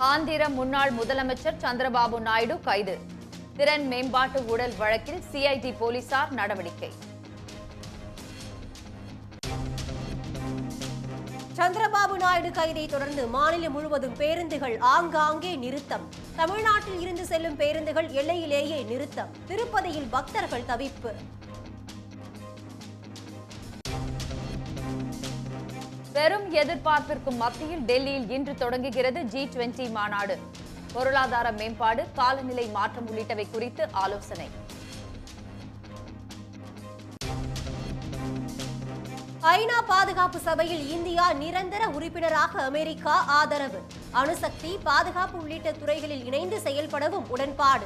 ஆந்திர முன்னாள் முதலமைச்சர் சந்திரபாபு நாயுடு கைது திறன் மேம்பாட்டு ஊழல் வழக்கில் சிஐடி போலீசார் நடவடிக்கை சந்திரபாபு நாயுடு கைதை தொடர்ந்து மாநிலம் முழுவதும் பேருந்துகள் ஆங்காங்கே நிறுத்தம் தமிழ்நாட்டில் இருந்து செல்லும் பேருந்துகள் எல்லையிலேயே நிறுத்தம் திருப்பதியில் பக்தர்கள் தவிப்பு பெரும் எதிர்பார்ப்பிற்கும் மத்தியில் டெல்லியில் இன்று தொடங்குகிறது ஜி டுவெண்டி மாநாடு பொருளாதார மேம்பாடு காலநிலை மாற்றம் உள்ளிட்டவை குறித்து ஆலோசனை ஐநா பாதுகாப்பு சபையில் இந்தியா நிரந்தர உறுப்பினராக அமெரிக்கா ஆதரவு அணுசக்தி பாதுகாப்பு உள்ளிட்ட துறைகளில் இணைந்து செயல்படவும் உடன்பாடு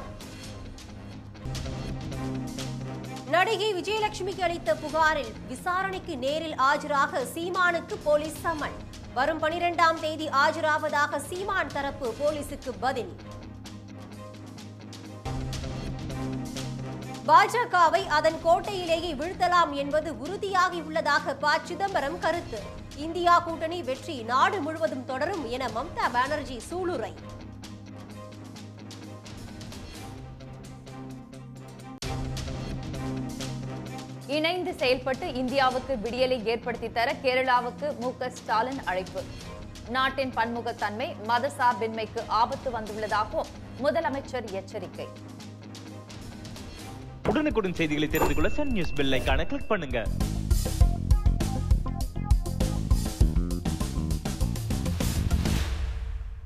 நடிகை விஜயலட்சுமிக்கு அளித்த புகாரில் விசாரணைக்கு நேரில் ஆஜராக சீமானுக்கு போலீஸ் சம்மன் வரும் பனிரெண்டாம் தேதி ஆஜராவதாக சீமான் தரப்பு போலீசுக்கு பதில் பாஜகவை அதன் கோட்டையிலேயே வீழ்த்தலாம் என்பது உறுதியாகியுள்ளதாக ப சிதம்பரம் கருத்து இந்தியா கூட்டணி வெற்றி நாடு முழுவதும் தொடரும் என மம்தா பானர்ஜி சூளுரை இணைந்து செயல்பட்டு இந்தியாவுக்கு விடியலை ஏற்படுத்தி தர கேரளாவுக்கு மு க ஸ்டாலின் அழைப்பு நாட்டின் பன்முகத்தன்மை மதசார்பின்மைக்கு ஆபத்து வந்துள்ளதாகவும் முதலமைச்சர் எச்சரிக்கை உடனுக்குடன் செய்திகளை தெரிந்து கொள்ள சன் நியூஸ் பெல் ஐகானை கிளிக் பண்ணுங்க